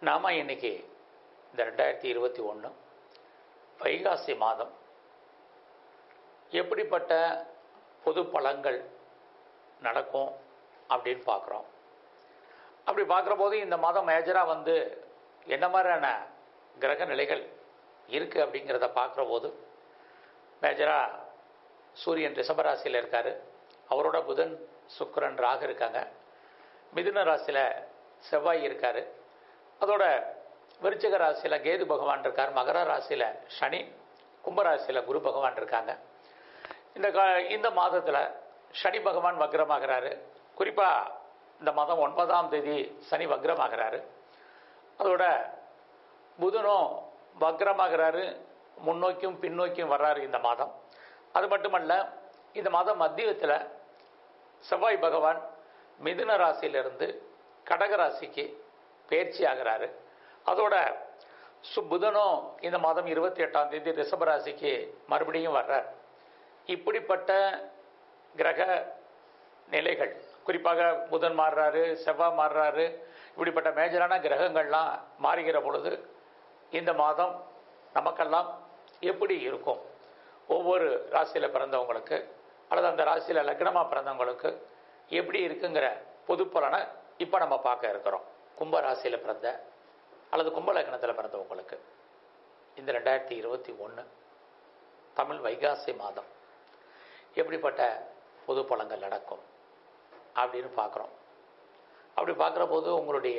நாம் இன்னைக்கு இந்த ரெண்டாயிரத்தி இருபத்தி ஒன்று வைகாசி மாதம் எப்படிப்பட்ட பொது பலன்கள் நடக்கும் அப்படின்னு பார்க்குறோம் அப்படி பார்க்குற போது இந்த மாதம் மேஜராக வந்து என்ன மாதிரியான கிரக நிலைகள் இருக்குது அப்படிங்கிறத பார்க்குற போது மேஜராக சூரியன் ரிஷபராசியில் இருக்கார் அவரோட புதன் சுக்கிரன் ராகு இருக்காங்க மிதுன ராசியில் செவ்வாய் இருக்கார் அதோட விருச்சிக ராசியில் கேது பகவான் இருக்கார் மகர ராசியில் சனி கும்பராசியில் குரு பகவான் இருக்காங்க இந்த கா இந்த மாதத்தில் சனி பகவான் வக்ரமாகிறாரு குறிப்பாக இந்த மாதம் ஒன்பதாம் தேதி சனி வக்ரமாகிறாரு அதோட புதனும் வக்ரமாகிறாரு முன்னோக்கியும் பின்னோக்கியும் வர்றாரு இந்த மாதம் அது மட்டுமல்ல இந்த மாதம் மத்தியத்தில் செவ்வாய் பகவான் மிதுன ராசியிலிருந்து கடக ராசிக்கு பயிற்சி ஆகிறாரு அதோட சு புதனும் இந்த மாதம் இருபத்தி எட்டாம் தேதி ரிஷப ராசிக்கு மறுபடியும் வர்றார் இப்படிப்பட்ட கிரக நிலைகள் குறிப்பாக புதன் மாறுறாரு செவ்வாய் மாறுறாரு இப்படிப்பட்ட மேஜரான கிரகங்கள்லாம் மாறுகிற பொழுது இந்த மாதம் நமக்கெல்லாம் எப்படி இருக்கும் ஒவ்வொரு ராசியில் பிறந்தவங்களுக்கு அல்லது அந்த ராசியில் லக்னமாக பிறந்தவங்களுக்கு எப்படி இருக்குங்கிற பொது பலனை இப்போ நம்ம பார்க்க இருக்கிறோம் கும்ப ராசியில் பிறந்த அல்லது கும்ப லக்னத்தில் பிறந்தவங்களுக்கு இந்த ரெண்டாயிரத்தி இருபத்தி ஒன்று தமிழ் வைகாசி மாதம் எப்படிப்பட்ட பொது பலன்கள் நடக்கும் அப்படின்னு பார்க்குறோம் அப்படி பார்க்குற போது உங்களுடைய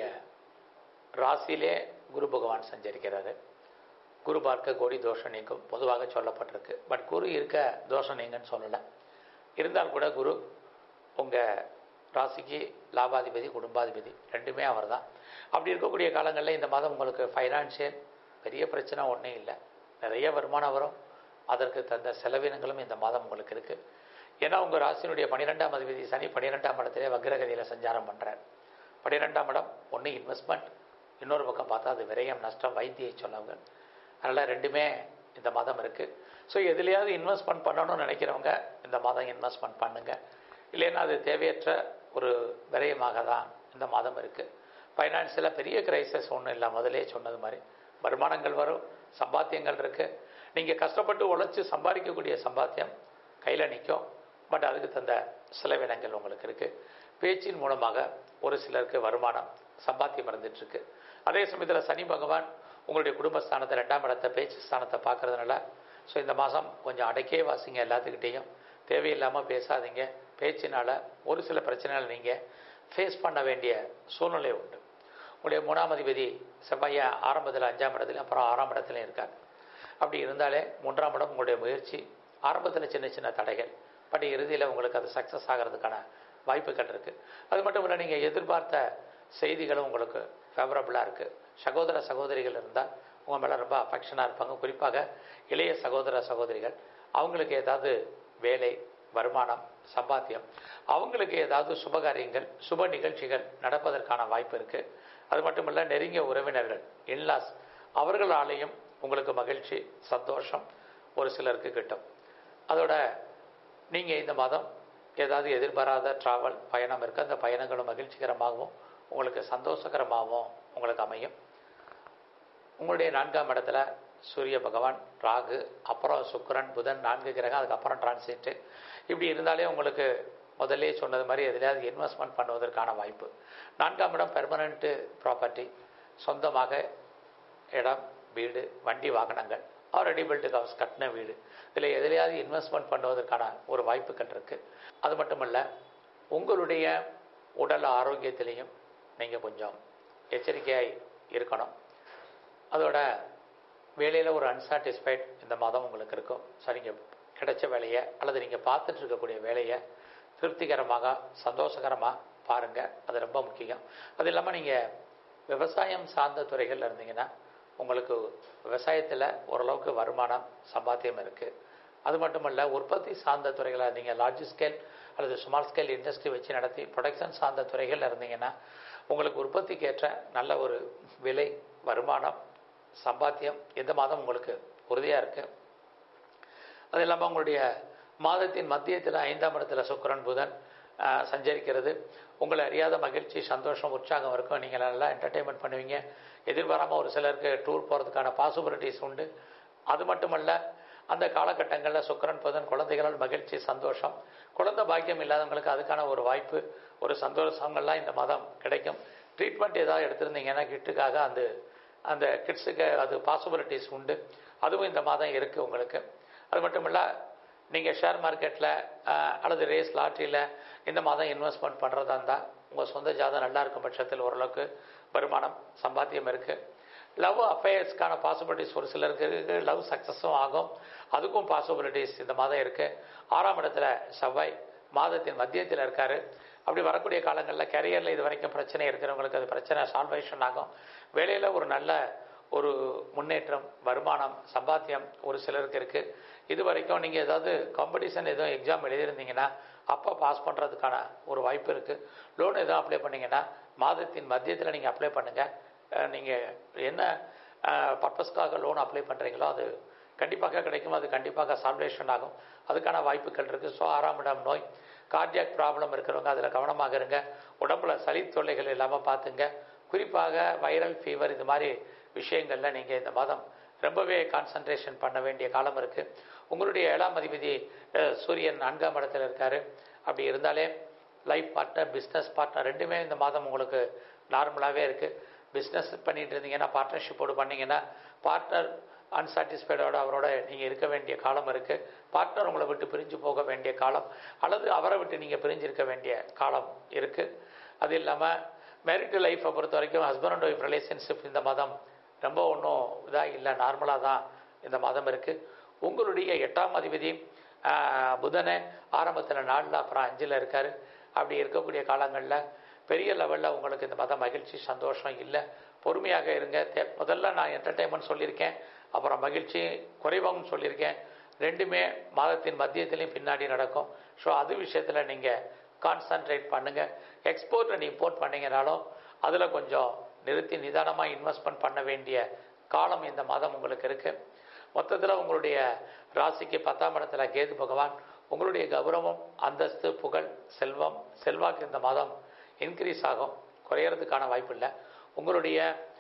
ராசியிலே குரு பகவான் சஞ்சரிக்கிறாரு குரு பார்க்க கோடி தோஷம் நீங்கும் பொதுவாக சொல்லப்பட்டிருக்கு பட் குரு இருக்க தோஷம் நீங்கன்னு சொல்லலை இருந்தால் கூட குரு உங்கள் ராசிக்கு லாபாதிபதி குடும்பாதிபதி ரெண்டுமே அவர் தான் அப்படி இருக்கக்கூடிய காலங்களில் இந்த மாதம் உங்களுக்கு ஃபைனான்ஷியல் பெரிய பிரச்சனை ஒன்றும் இல்லை நிறைய வருமானம் வரும் அதற்கு தந்த செலவினங்களும் இந்த மாதம் உங்களுக்கு இருக்குது ஏன்னா உங்கள் ராசியினுடைய பன்னிரெண்டாம் அதிபதி சனி பன்னிரெண்டாம் இடத்திலே வக்ரகதியில் சஞ்சாரம் பண்ணுறார் பன்னிரெண்டாம் இடம் ஒன்று இன்வெஸ்ட்மெண்ட் இன்னொரு பக்கம் பார்த்தா அது விரயம் நஷ்டம் வைத்தியை சொல்லாங்க அதனால் ரெண்டுமே இந்த மாதம் இருக்குது ஸோ எதுலையாவது இன்வெஸ்ட்மெண்ட் பண்ணணும்னு நினைக்கிறவங்க இந்த மாதம் இன்வெஸ்ட்மெண்ட் பண்ணுங்கள் இல்லைன்னா அது தேவையற்ற ஒரு விரயமாக தான் இந்த மாதம் இருக்குது ஃபைனான்ஸில் பெரிய கிரைசஸ் ஒன்றும் இல்லை முதலே சொன்னது மாதிரி வருமானங்கள் வரும் சம்பாத்தியங்கள் இருக்குது நீங்கள் கஷ்டப்பட்டு உழைச்சி சம்பாதிக்கக்கூடிய சம்பாத்தியம் கையில் நிற்கும் பட் அதுக்கு தந்த செலவினங்கள் உங்களுக்கு இருக்குது பேச்சின் மூலமாக ஒரு சிலருக்கு வருமானம் சம்பாத்தியம் இருந்துகிட்ருக்கு அதே சமயத்தில் சனி பகவான் உங்களுடைய குடும்பஸ்தானத்தை ரெண்டாம் இடத்தை பேச்சு ஸ்தானத்தை பார்க்கறதுனால ஸோ இந்த மாதம் கொஞ்சம் அடக்கே வாசிங்க எல்லாத்துக்கிட்டேயும் தேவையில்லாமல் பேசாதீங்க பேச்சினால ஒரு சில பிரச்சனைகள் நீங்கள் ஃபேஸ் பண்ண வேண்டிய சூழ்நிலை உண்டு உங்களுடைய மூணாம் அதிபதி செவ்வாயை ஆரம்பத்தில் அஞ்சாம் இடத்துலையும் அப்புறம் ஆறாம் இடத்துலையும் இருக்காங்க அப்படி இருந்தாலே மூன்றாம் இடம் உங்களுடைய முயற்சி ஆரம்பத்தில் சின்ன சின்ன தடைகள் பட் இறுதியில் உங்களுக்கு அது சக்ஸஸ் ஆகிறதுக்கான வாய்ப்புகள் இருக்குது அது மட்டும் இல்லை நீங்கள் எதிர்பார்த்த செய்திகளும் உங்களுக்கு ஃபேவரபுளாக இருக்குது சகோதர சகோதரிகள் இருந்தால் உங்கள் மேலே ரொம்ப அஃபெக்ஷனாக இருப்பாங்க குறிப்பாக இளைய சகோதர சகோதரிகள் அவங்களுக்கு ஏதாவது வேலை வருமானம் சம்பாத்தியம் அவங்களுக்கு ஏதாவது சுபகாரியங்கள் சுப நிகழ்ச்சிகள் நடப்பதற்கான வாய்ப்பு இருக்குது அது மட்டும் இல்லை நெருங்கிய உறவினர்கள் இன்லாஸ் அவர்களாலேயும் உங்களுக்கு மகிழ்ச்சி சந்தோஷம் ஒரு சிலருக்கு கிட்டும் அதோட நீங்கள் இந்த மாதம் ஏதாவது எதிர்பாராத ட்ராவல் பயணம் இருக்குது அந்த பயணங்களும் மகிழ்ச்சிகரமாகவும் உங்களுக்கு சந்தோஷகரமாகவும் உங்களுக்கு அமையும் உங்களுடைய நான்காம் இடத்துல சூரிய பகவான் ராகு அப்புறம் சுக்கரன் புதன் நான்கு கிரகம் அதுக்கப்புறம் டிரான்சிட்டு இப்படி இருந்தாலே உங்களுக்கு முதல்லே சொன்னது மாதிரி எதுலையாவது இன்வெஸ்ட்மெண்ட் பண்ணுவதற்கான வாய்ப்பு நான்காம் இடம் பெர்மனண்ட்டு ப்ராப்பர்ட்டி சொந்தமாக இடம் வீடு வண்டி வாகனங்கள் ஆல்ரெடி பில்ட் ஹவுஸ் கட்டின வீடு இதில் எதுலையாவது இன்வெஸ்ட்மெண்ட் பண்ணுவதற்கான ஒரு வாய்ப்புகள் இருக்குது அது மட்டும் இல்லை உங்களுடைய உடல் ஆரோக்கியத்திலையும் நீங்கள் கொஞ்சம் எச்சரிக்கையாக இருக்கணும் அதோட வேலையில் ஒரு அன்சாட்டிஸ்ஃபைட் இந்த மாதம் உங்களுக்கு இருக்கும் ஸோ நீங்கள் கிடைச்ச வேலையை அல்லது நீங்கள் பார்த்துட்டு இருக்கக்கூடிய வேலையை திருப்திகரமாக சந்தோஷகரமாக பாருங்கள் அது ரொம்ப முக்கியம் அது இல்லாமல் நீங்கள் விவசாயம் சார்ந்த துறைகளில் இருந்தீங்கன்னா உங்களுக்கு விவசாயத்தில் ஓரளவுக்கு வருமானம் சம்பாத்தியம் இருக்குது அது மட்டும் இல்லை உற்பத்தி சார்ந்த துறைகளில் நீங்கள் லார்ஜ் ஸ்கேல் அல்லது ஸ்மால் ஸ்கேல் இண்டஸ்ட்ரி வச்சு நடத்தி ப்ரொடக்ஷன் சார்ந்த துறைகளில் இருந்தீங்கன்னா உங்களுக்கு உற்பத்திக்கு ஏற்ற நல்ல ஒரு விலை வருமானம் சம்பாத்தியம் இந்த மாதம் உங்களுக்கு உறுதியாக இருக்குது அது இல்லாமல் உங்களுடைய மாதத்தின் மத்தியத்தில் ஐந்தாம் இடத்துல சுக்கிரன் புதன் ஆஹ், சஞ்சரிக்கிறது உங்களை அறியாத மகிழ்ச்சி சந்தோஷம் உற்சாகம் இருக்கும் நீங்கள் நல்லா என்டர்டெயின்மெண்ட் பண்ணுவீங்க எதிர்பாராமல் ஒரு சிலருக்கு டூர் போகிறதுக்கான பாசிபிலிட்டிஸ் உண்டு அது மட்டுமல்ல அந்த காலகட்டங்களில் சுக்கரன் புதன் குழந்தைகளால் மகிழ்ச்சி சந்தோஷம் குழந்தை பாக்கியம் இல்லாதவங்களுக்கு அதுக்கான ஒரு வாய்ப்பு ஒரு சந்தோஷங்கள்லாம் இந்த மாதம் கிடைக்கும் ட்ரீட்மெண்ட் ஏதாவது எடுத்திருந்தீங்கன்னா கிட்டுக்காக அந்த அந்த கிட்ஸுக்கு அது பாசிபிலிட்டிஸ் உண்டு அதுவும் இந்த மாதம் இருக்குது உங்களுக்கு அது மட்டும் இல்லை நீங்கள் ஷேர் மார்க்கெட்டில் அல்லது ரேஸ் லாட்ரியில் இந்த மாதம் இன்வெஸ்ட்மெண்ட் பண்ணுறதா இருந்தால் உங்கள் சொந்த ஜாதகம் நல்லா இருக்கும் பட்சத்தில் ஓரளவுக்கு வருமானம் சம்பாத்தியம் இருக்குது லவ் அஃபேர்ஸ்க்கான பாசிபிலிட்டிஸ் ஒரு சிலருக்கு இருக்குது லவ் சக்ஸஸும் ஆகும் அதுக்கும் பாசிபிலிட்டிஸ் இந்த மாதம் இருக்குது ஆறாம் இடத்துல செவ்வாய் மாதத்தின் மத்தியத்தில் இருக்கார் அப்படி வரக்கூடிய காலங்களில் கரியரில் இது வரைக்கும் பிரச்சனை இருக்கிறவங்களுக்கு அது பிரச்சனை சால்வேஷன் ஆகும் வேலையில் ஒரு நல்ல ஒரு முன்னேற்றம் வருமானம் சம்பாத்தியம் ஒரு சிலருக்கு இருக்குது இது வரைக்கும் நீங்கள் ஏதாவது காம்படிஷன் எதுவும் எக்ஸாம் எழுதியிருந்தீங்கன்னா அப்போ பாஸ் பண்ணுறதுக்கான ஒரு வாய்ப்பு இருக்குது லோன் எதுவும் அப்ளை பண்ணீங்கன்னா மாதத்தின் மத்தியத்தில் நீங்கள் அப்ளை பண்ணுங்கள் நீங்கள் என்ன பர்பஸ்க்காக லோன் அப்ளை பண்ணுறீங்களோ அது கண்டிப்பாக கிடைக்கும் அது கண்டிப்பாக சால்வேஷன் ஆகும் அதுக்கான வாய்ப்புகள் இருக்குது ஸோ ஆறாம் இடம் நோய் கார்டியாக் ப்ராப்ளம் இருக்கிறவங்க அதில் கவனமாக இருங்க உடம்புல சளி தொல்லைகள் இல்லாமல் பார்த்துங்க குறிப்பாக வைரல் ஃபீவர் இது மாதிரி விஷயங்களில் நீங்கள் இந்த மாதம் ரொம்பவே கான்சன்ட்ரேஷன் பண்ண வேண்டிய காலம் இருக்குது உங்களுடைய ஏழாம் அதிபதி அஹ், சூரியன் நான்காம் இடத்துல இருக்காரு அப்படி இருந்தாலே லைஃப் பார்ட்னர் பிஸ்னஸ் பார்ட்னர் ரெண்டுமே இந்த மாதம் உங்களுக்கு நார்மலாகவே இருக்குது பிஸ்னஸ் பண்ணிட்டு இருந்தீங்கன்னா பார்ட்னர்ஷிப்போடு பண்ணீங்கன்னா பார்ட்னர் அன்சாட்டிஸ்ஃபைடோட அவரோட நீங்கள் இருக்க வேண்டிய காலம் இருக்குது பார்ட்னர் உங்களை விட்டு பிரிஞ்சு போக வேண்டிய காலம் அல்லது அவரை விட்டு நீங்கள் பிரிஞ்சிருக்க வேண்டிய காலம் இருக்குது அது இல்லாமல் மேரிட்டல் லைஃப்பை பொறுத்த வரைக்கும் ஹஸ்பண்ட் அண்ட் ஒய்ஃப் ரிலேஷன்ஷிப் இந்த மாதம் ரொம்ப ஒன்றும் இதாக இல்லை நார்மலாக தான் இந்த மாதம் இருக்குது உங்களுடைய எட்டாம் அதிபதி ஆஹ், புதனை ஆரம்பத்தில் நாலில் அப்புறம் அஞ்சில் இருக்கார் அப்படி இருக்கக்கூடிய காலங்களில் பெரிய லெவலில் உங்களுக்கு இந்த மாதம் மகிழ்ச்சி சந்தோஷம் இல்லை பொறுமையாக இருங்க தே- முதல்ல நான் என்டர்டைன்மெண்ட் சொல்லியிருக்கேன் அப்புறம் மகிழ்ச்சி குறைவாகவும் சொல்லியிருக்கேன் ரெண்டுமே மாதத்தின் மத்தியத்திலையும் பின்னாடி நடக்கும் ஸோ அது விஷயத்தில் நீங்கள் கான்சன்ட்ரேட் பண்ணுங்கள் எக்ஸ்போர்ட் அண்ட் இம்போர்ட் பண்ணீங்கனாலும் அதில் கொஞ்சம் நிறுத்தி நிதானமாக இன்வெஸ்ட்மெண்ட் பண்ண வேண்டிய காலம் இந்த மாதம் உங்களுக்கு இருக்குது மொத்தத்தில் உங்களுடைய ராசிக்கு பத்தாம் இடத்துல கேது பகவான் உங்களுடைய கௌரவம் அந்தஸ்து புகழ் செல்வம் செல்வாக்கு இந்த மாதம் இன்க்ரீஸ் ஆகும் குறையறதுக்கான வாய்ப்பு இல்லை உங்களுடைய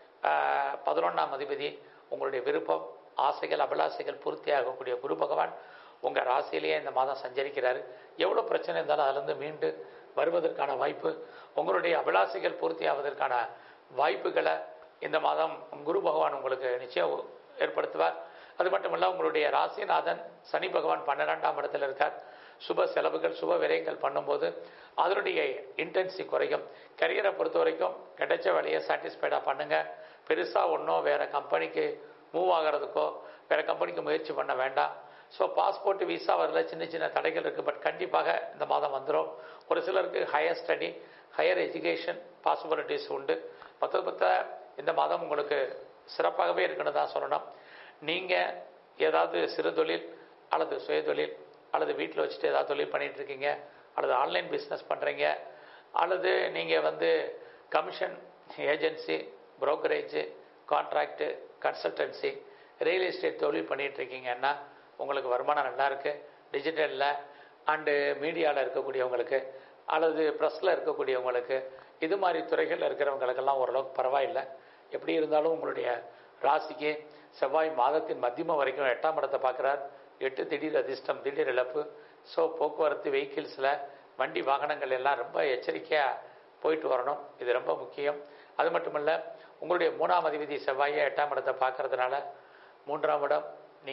பதினொன்றாம் அதிபதி உங்களுடைய விருப்பம் ஆசைகள் அபிலாசைகள் பூர்த்தி ஆகக்கூடிய குரு பகவான் உங்கள் ராசியிலேயே இந்த மாதம் சஞ்சரிக்கிறாரு எவ்வளோ பிரச்சனை இருந்தாலும் அதிலிருந்து மீண்டு வருவதற்கான வாய்ப்பு உங்களுடைய அபிலாசைகள் பூர்த்தி ஆவதற்கான வாய்ப்புகளை இந்த மாதம் குரு பகவான் உங்களுக்கு நிச்சயம் ஏற்படுத்துவார் அது மட்டும் இல்ல உங்களுடைய ராசிநாதன் சனி பகவான் பன்னிரெண்டாம் இடத்துல இருக்கார் சுப செலவுகள் சுப விரயங்கள் பண்ணும்போது அதனுடைய இன்டென்சி குறையும் கரியரை பொறுத்த வரைக்கும் கிடைச்ச வேலையை சாட்டிஸ்ஃபைடாக பண்ணுங்க பெருசாக ஒன்றும் வேற கம்பெனிக்கு மூவ் ஆகிறதுக்கோ வேற கம்பெனிக்கு முயற்சி பண்ண வேண்டாம் ஸோ பாஸ்போர்ட் விசா வரல சின்ன சின்ன தடைகள் இருக்குது பட் கண்டிப்பாக இந்த மாதம் வந்துடும் ஒரு சிலருக்கு higher study higher education possibilities உண்டு மொத்த மொத்த இந்த மாதம் உங்களுக்கு சிறப்பாகவே இருக்குன்னு தான் சொல்லணும் நீங்கள் ஏதாவது சிறு தொழில் அல்லது சுயதொழில் அல்லது வீட்டில் வச்சுட்டு ஏதாவது தொழில் பண்ணிட்டு இருக்கீங்க அல்லது ஆன்லைன் பிஸ்னஸ் பண்ணுறீங்க அல்லது நீங்கள் வந்து commission agency brokerage contract consultancy real estate தொழில் பண்ணிட்டு இருக்கீங்கன்னா உங்களுக்கு வருமானம் நல்லா இருக்கு டிஜிட்டலில் அண்டு மீடியாவில் இருக்கக்கூடியவங்களுக்கு அல்லது ப்ரெஸ்ஸில் இருக்கக்கூடியவங்களுக்கு இது மாதிரி துறைகளில் இருக்கிறவங்களுக்கெல்லாம் ஓரளவுக்கு பரவாயில்லை எப்படி இருந்தாலும் உங்களுடைய ராசிக்கு செவ்வாய் மாதத்தின் மத்தியமம் வரைக்கும் எட்டாம் இடத்தை பார்க்குறார் எட்டு திடீர் அதிர்ஷ்டம் திடீர் இழப்பு ஸோ போக்குவரத்து வெஹிக்கிள்ஸில் வண்டி வாகனங்கள் எல்லாம் ரொம்ப எச்சரிக்கையாக போயிட்டு வரணும் இது ரொம்ப முக்கியம் அது மட்டும் இல்ல உங்களுடைய மூணாம் அதிபதி செவ்வாயை எட்டாம் இடத்தை பார்க்கறதுனால மூன்றாம் இடம்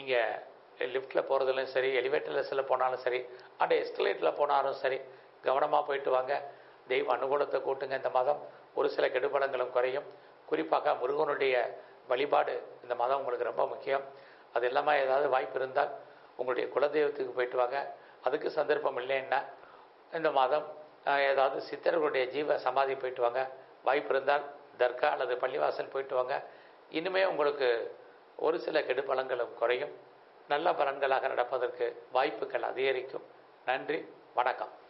நீங்கள் லிஃப்ட்டில் போகிறதுலையும் சரி எலிவேட்டர்ஸில் போனாலும் சரி அண்ட் எஸ்கலேட்டில் போனாலும் சரி கவனமாக போயிட்டு வாங்க தெய்வ அனுகூலத்தை கூட்டுங்க இந்த மாதம் ஒரு சில கெடுபலங்களும் குறையும் குறிப்பாக முருகனுடைய வழிபாடு இந்த மாதம் உங்களுக்கு ரொம்ப முக்கியம் அது இல்லாமல் ஏதாவது வாய்ப்பு இருந்தால் உங்களுடைய குலதெய்வத்துக்கு போயிட்டு வாங்க அதுக்கு சந்தர்ப்பம் இல்லைன்னா இந்த மாதம் அஹ், ஏதாவது சித்தர்களுடைய ஜீவ சமாதி போயிட்டு வாங்க வாய்ப்பு இருந்தால் தர்கா அல்லது பள்ளிவாசல் போயிட்டு வாங்க இனிமே உங்களுக்கு ஒரு சில கெடுபலங்களும் குறையும் நல்ல பலன்களாக நடப்பதற்கு வாய்ப்புகள் அதிகரிக்கும் நன்றி வணக்கம்